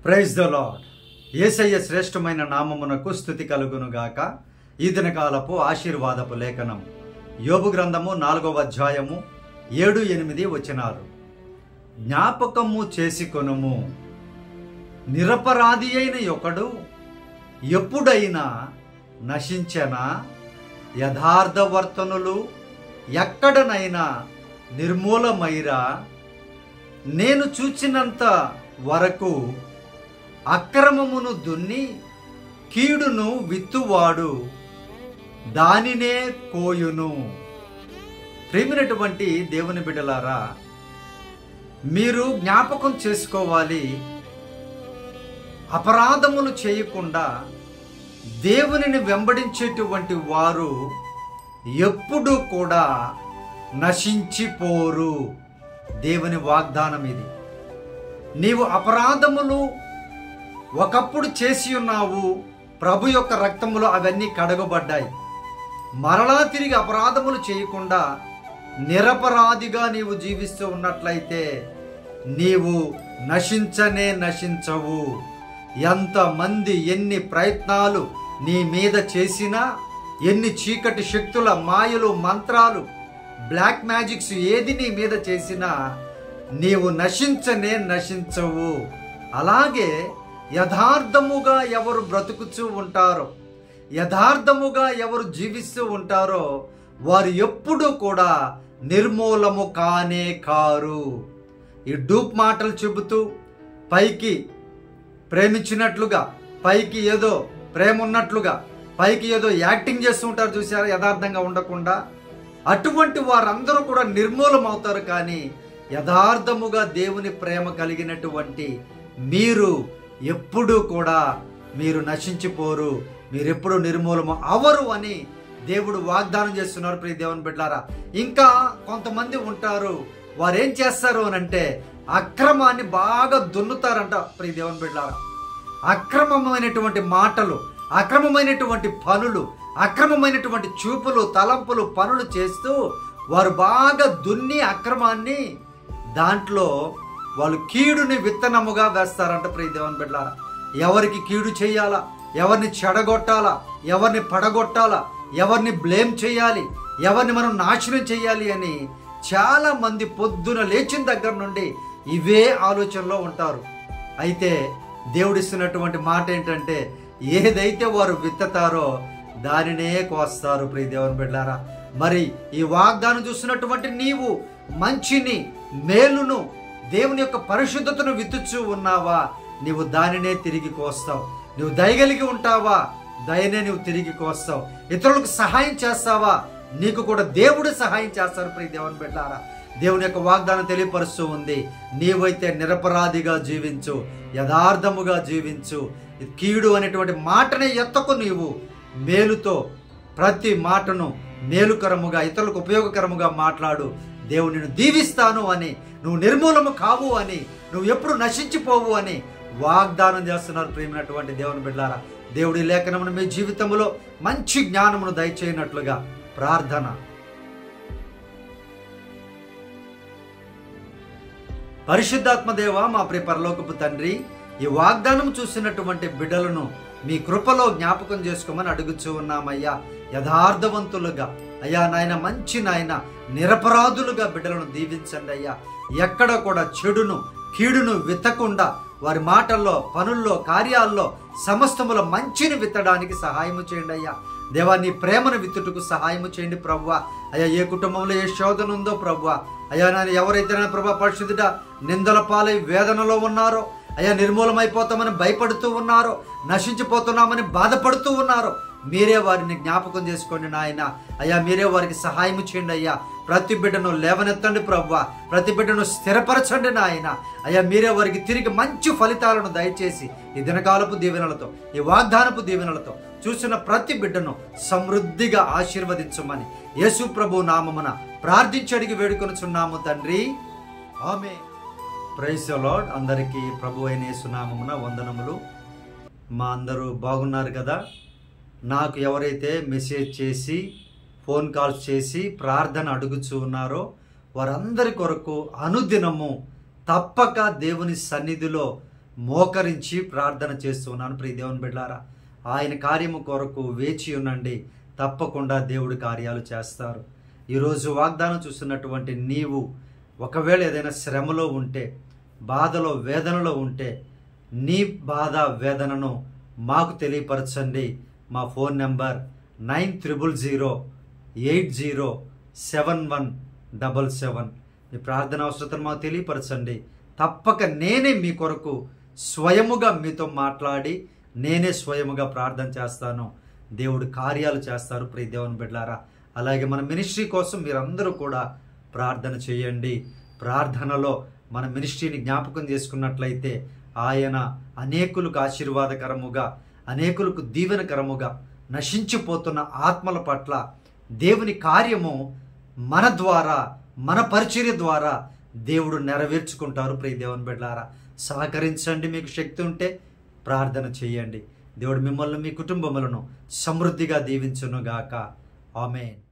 praise the lord ఏసయ్య శ్రేష్టమైన నామమునకు స్థుతి కలుగునుగాక ఈ దినకాలపు ఆశీర్వాదపు లేఖనం యోబు గ్రంథము నాలుగవ అధ్యాయము ఏడు ఎనిమిది వచనాలు జ్ఞాపకము చేసుకొనుము నిరపరాధి అయిన ఒకడు ఎప్పుడైనా నశించనా యథార్థవర్తనులు ఎక్కడనైనా నిర్మూలమైరా నేను చూచినంత వరకు అక్రమమును దున్ని కీడును విత్తువాడు దానినే కోయును ప్రేమినటువంటి దేవుని బిడ్డలారా మీరు జ్ఞాపకం చేసుకోవాలి అపరాధములు చేయకుండా దేవునిని వెంబడించేటువంటి వారు ఎప్పుడూ కూడా నశించిపోరు దేవుని వాగ్దానం ఇది నీవు అపరాధములు ఒకప్పుడు చేసి ఉన్నావు ప్రభు యొక్క రక్తములో అవన్నీ కడగబడ్డాయి మరలా తిరిగి అపరాధములు చేయకుండా నిరపరాధిగా నీవు జీవిస్తూ ఉన్నట్లయితే నీవు నశించనే నశించవు ఎంతమంది ఎన్ని ప్రయత్నాలు నీ మీద చేసినా ఎన్ని చీకటి శక్తుల మాయలు మంత్రాలు బ్లాక్ మ్యాజిక్స్ ఏది నీ మీద చేసినా నీవు నశించనే నశించవు అలాగే యథార్థముగా ఎవరు బ్రతుకుచూ ఉంటారో యథార్థముగా ఎవరు జీవిస్తూ ఉంటారో వారు ఎప్పుడూ కూడా నిర్మూలము కానే కారు ఈ డూప్ మాటలు చెబుతూ పైకి ప్రేమించినట్లుగా పైకి ఏదో ప్రేమ ఉన్నట్లుగా పైకి ఏదో యాక్టింగ్ చేస్తూ ఉంటారు చూసారా యథార్థంగా ఉండకుండా అటువంటి వారందరూ కూడా నిర్మూలం అవుతారు కానీ యథార్థముగా దేవుని ప్రేమ కలిగినటువంటి మీరు ఎప్పుడూ కూడా మీరు నశించిపోరు మీరు ఎప్పుడు నిర్మూలము అవరు అని దేవుడు వాగ్దానం చేస్తున్నారు ప్రియ దేవుని బిడ్డారా ఇంకా కొంతమంది ఉంటారు వారు ఏం చేస్తారు అని అంటే అక్రమాన్ని బాగా దున్నుతారంట ప్రియ దేవుని బిడ్డారా అక్రమమైనటువంటి మాటలు అక్రమమైనటువంటి పనులు అక్రమమైనటువంటి చూపులు తలంపులు పనులు చేస్తూ వారు బాగా దున్ని అక్రమాన్ని దాంట్లో వాళ్ళు కీడుని విత్తనముగా వేస్తారంట ప్రియ దేవుని బిడ్డారా ఎవరికి కీడు చేయాలా ఎవరిని చెడగొట్టాలా ఎవరిని పడగొట్టాలా ఎవరిని బ్లేమ్ చేయాలి ఎవరిని మనం నాశనం చేయాలి అని చాలా మంది పొద్దున లేచిన దగ్గర నుండి ఇవే ఆలోచనలో ఉంటారు అయితే దేవుడిస్తున్నటువంటి మాట ఏంటంటే ఏదైతే వారు విత్తుతారో దానినే కోస్తారు ప్రియ దేవుని బిడ్డారా మరి ఈ వాగ్దానం చూస్తున్నటువంటి నీవు మంచిని మేలును దేవుని యొక్క పరిశుద్ధతను విత్తుచూ ఉన్నావా నీవు దానినే తిరిగి కోస్తావు నువ్వు దయగలిగి ఉంటావా దయనే నువ్వు తిరిగి కోస్తావు ఇతరులకు సహాయం చేస్తావా నీకు కూడా దేవుడు సహాయం చేస్తారు ప్రియ దేవుని బిడ్డారా దేవుని యొక్క వాగ్దానం తెలియపరుస్తూ ఉంది నీవైతే నిరపరాధిగా జీవించు యథార్థముగా జీవించు కీడు అనేటువంటి మాటనే ఎత్తకు నీవు మేలుతో ప్రతి మాటను మేలుకరముగా ఇతరులకు ఉపయోగకరముగా మాట్లాడు దేవుడు నిన్ను దీవిస్తాను అని నువ్వు నిర్మూలము కావు అని నువ్వు ఎప్పుడు నశించిపోవు అని వాగ్దానం చేస్తున్నారు ప్రేమినటువంటి దేవుని బిడ్డారా దేవుడి లేఖనమును మీ జీవితంలో మంచి జ్ఞానమును దయచేయనట్లుగా ప్రార్థన పరిశుద్ధాత్మ దేవ మా ప్రియ పరలోకపు తండ్రి ఈ వాగ్దానం చూసినటువంటి బిడ్డలను మీ కృపలో జ్ఞాపకం చేసుకోమని అడుగుచూ ఉన్నామయ్యా యథార్థవంతులుగా అయ్యా నాయన మంచి నాయన నిరపరాధులుగా బిడ్డలను దీవించండి అయ్యా ఎక్కడ కూడా చెడును కీడును విత్తకుండా వారి మాటల్లో పనుల్లో కార్యాల్లో సమస్తముల మంచిని విత్తడానికి సహాయము చేయండి అయ్యా దేవా నీ ప్రేమను విత్తుటకు సహాయము చేయండి ప్రవ్వా అయ్యా ఏ కుటుంబంలో ఏ శోధన ఉందో ప్రవ్వా అయ్యా నేను ఎవరైతే నా ప్రభా పరిశుద్ధుడ నిందల పాలై వేదనలో ఉన్నారో అయ్యా నిర్మూలమైపోతామని భయపడుతూ ఉన్నారో నశించిపోతున్నామని బాధపడుతూ ఉన్నారో మీరే వారిని జ్ఞాపకం చేసుకోండి నాయన అయ్యా మీరే వారికి సహాయం చేయండి అయ్యా ప్రతి బిడ్డను లేవనెత్తండి ప్రవ్వ ప్రతి బిడ్డను స్థిరపరచండి నాయన అయ్యా మీరే వారికి తిరిగి మంచి ఫలితాలను దయచేసి ఈ దినకాలపు దీవెనలతో ఈ వాగ్దానపు దీవెనలతో చూసిన ప్రతి బిడ్డను సమృద్ధిగా ఆశీర్వదించమని యేసు ప్రభు నామమున ప్రార్థించి అడిగి వేడుకొనుచున్నాము తండ్రి ఆమె ప్రైస్ లార్డ్ అందరికీ ప్రభు అయిన యేసునామమున వందనములు మా అందరూ బాగున్నారు కదా నాకు ఎవరైతే మెసేజ్ చేసి ఫోన్ కాల్స్ చేసి ప్రార్థన అడుగుచూ ఉన్నారో వారందరి కొరకు అనుదినము తప్పక దేవుని సన్నిధిలో మోకరించి ప్రార్థన చేస్తున్నాను ప్రియ దేవుని బిడ్డారా ఆయన కార్యము కొరకు వేచి ఉండండి తప్పకుండా దేవుడి కార్యాలు చేస్తారు ఈరోజు వాగ్దానం చూస్తున్నటువంటి నీవు ఒకవేళ ఏదైనా శ్రమలో ఉంటే బాధలో వేదనలో ఉంటే నీ బాధ వేదనను మాకు తెలియపరచండి మా phone number nine triple zero eight zero seven one double seven మీ ప్రార్థన అవసరతను మాకు తెలియపరచండి తప్పక నేనే మీ కొరకు స్వయముగా మీతో మాట్లాడి నేనే స్వయముగా ప్రార్థన చేస్తాను దేవుడు కార్యాలు చేస్తారు ప్రియ దేవుని బిడ్డారా అలాగే మన మినిస్ట్రీ కోసం మీరందరూ కూడా ప్రార్థన చేయండి ప్రార్థనలో మన మినిస్ట్రీని జ్ఞాపకం చేసుకున్నట్లయితే ఆయన అనేకులకు ఆశీర్వాదకరముగా అనేకులకు దీవెనకరముగా నశించిపోతున్న ఆత్మల పట్ల దేవుని కార్యము మన ద్వారా మన పరిచర్య ద్వారా దేవుడు నెరవేర్చుకుంటారు ప్రియ దేవుని బిడ్డారా సహకరించండి మీకు శక్తి ఉంటే ప్రార్థన చేయండి దేవుడు మిమ్మల్ని మీ కుటుంబములను సమృద్ధిగా దీవించునుగాక ఆమెన్